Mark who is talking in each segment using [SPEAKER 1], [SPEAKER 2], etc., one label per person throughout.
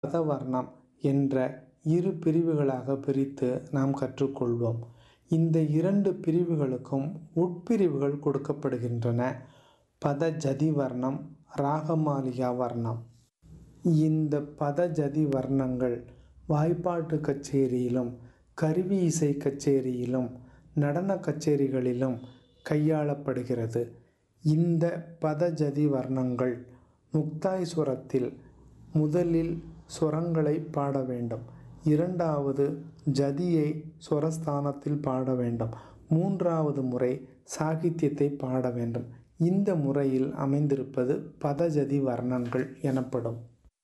[SPEAKER 1] பதவர்ணம் என்ற இரு பிரிவுகளாக பிரித்து நாம் கற்றுக்கொள்வோம் இந்த இரண்டு பிரிவுகளுக்கும் உட்பிரிவுகள் கொடுக்கப்படுகின்றன பதஜதி வர்ணம் ராகமாலிகா வர்ணம் இந்த பதஜதி வர்ணங்கள் வாய்ப்பாட்டு கச்சேரியிலும் கருவி இசை கச்சேரியிலும் நடன கச்சேரிகளிலும் கையாளப்படுகிறது இந்த பதஜதி வர்ணங்கள் முக்தாய் சுரத்தில் முதலில் சுரங்களை பாட வேண்டும் இரண்டாவது ஜதியை சுரஸ்தானத்தில் பாட வேண்டும் மூன்றாவது முறை சாகித்யத்தை பாட வேண்டும் இந்த முறையில் அமைந்திருப்பது பதஜதி வர்ணங்கள் எனப்படும்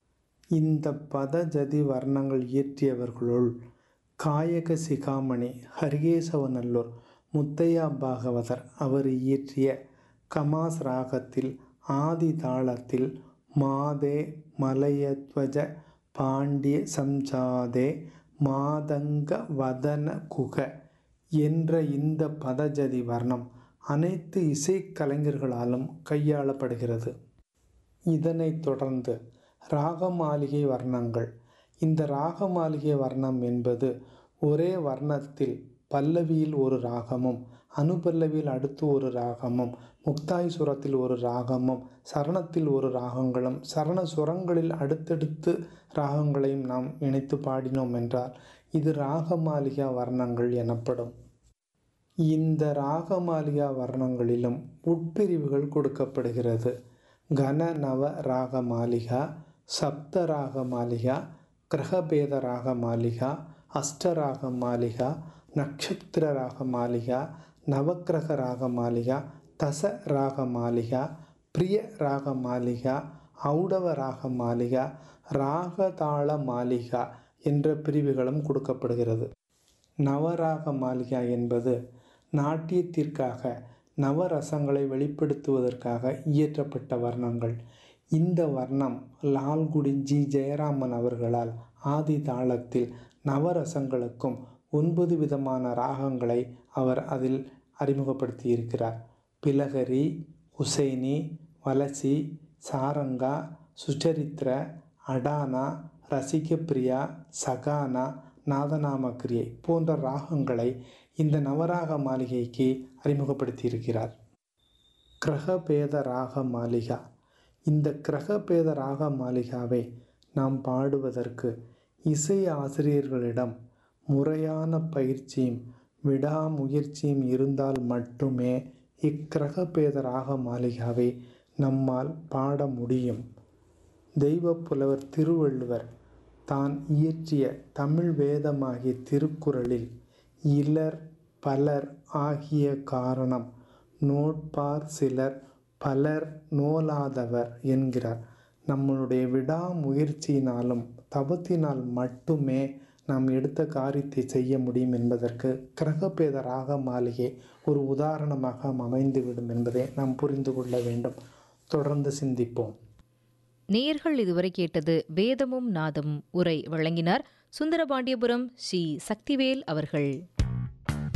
[SPEAKER 1] இந்த பதஜதி வர்ணங்கள் இயற்றியவர்களுள் காயக சிகாமணி ஹரிகேசவநல்லூர் முத்தையா பாகவதர் அவர் இயற்றிய கமாஸ் ராகத்தில் ஆதி தாளத்தில் மாதே மலயத்வஜ பாண்டிய சம்ஜாதே மாதங்க வதன குக என்ற இந்த பதஜதி வர்ணம் அனைத்து இசைக்கலைஞர்களாலும் கையாளப்படுகிறது இதனைத் தொடர்ந்து ராகமாளிகை வர்ணங்கள் இந்த ராகமாளிகை வர்ணம் என்பது ஒரே வர்ணத்தில் பல்லவியில் ஒரு ராகமும் அனுபல்லவியில் அடுத்து ஒரு ராகமும் முக்தாய் சுரத்தில் ஒரு ராகமும் சரணத்தில் ஒரு ராகங்களும் சரண சுரங்களில் அடுத்தடுத்து ராகங்களையும் நாம் இணைத்து பாடினோம் என்றால் இது ராகமாளிகா வர்ணங்கள் எனப்படும் இந்த ராகமாளிகா வர்ணங்களிலும் உட்பிரிவுகள் கொடுக்கப்படுகிறது கன நவ ராக மாளிகா சப்த ராக மாளிகா கிரகபேத ராக மாளிகா அஷ்டராக மாளிகா நட்சத்திர ராக மாளிகா நவக்கிரக ராக மாளிகா தச ராக மாளிகா பிரிய ராக மாளிகா ஔடவ ராக மாளிகா ராகதாள மாளிகா என்ற பிரிவுகளும் கொடுக்கப்படுகிறது நவராக மாளிகா என்பது நாட்டியத்திற்காக நவரசங்களை வெளிப்படுத்துவதற்காக இயற்றப்பட்ட வர்ணங்கள் இந்த வர்ணம் லால்குடி ஜி ஜெயராமன் அவர்களால் ஆதி தாளத்தில் நவரசங்களுக்கும் ஒன்பது விதமான ராகங்களை அவர் அதில் அறிமுகப்படுத்தியிருக்கிறார் பிலகரி உசைனி வலசி சாரங்கா சுச்சரித்திர அடானா ரசிகப்பிரியா சகானா நாதநாமக்கிரியை போன்ற ராகங்களை இந்த நவராக மாளிகைக்கு அறிமுகப்படுத்தியிருக்கிறார் கிரகபேத ராக மாளிகா இந்த கிரகபேத ராக மாளிகாவை நாம் பாடுவதற்கு இசை ஆசிரியர்களிடம் முறையான பயிற்சியும் விடாமுயற்சியும் இருந்தால் மட்டுமே இக்கிரகபேத ராக மாளிகாவை நம்மால் பாட முடியும் தெய்வ புலவர் திருவள்ளுவர் தான் இயற்றிய தமிழ் வேதமாகிய திருக்குறளில் இலர் பலர் ஆகிய காரணம் நோட்பார் சிலர் பலர் நோலாதவர் என்கிறார் நம்மளுடைய விடாமுயற்சியினாலும் தவத்தினால் மட்டுமே நாம் எடுத்த காரியத்தை செய்ய முடியும் என்பதற்கு கிரகபேத ராக மாளிகை ஒரு உதாரணமாக அமைந்துவிடும் என்பதை நாம் புரிந்து கொள்ள வேண்டும் தொடர்ந்து சிந்திப்போம்
[SPEAKER 2] நேயர்கள் இதுவரை கேட்டது வேதமும் நாதமும் உரை வழங்கினார் சுந்தரபாண்டியபுரம் ஸ்ரீ சக்திவேல் அவர்கள்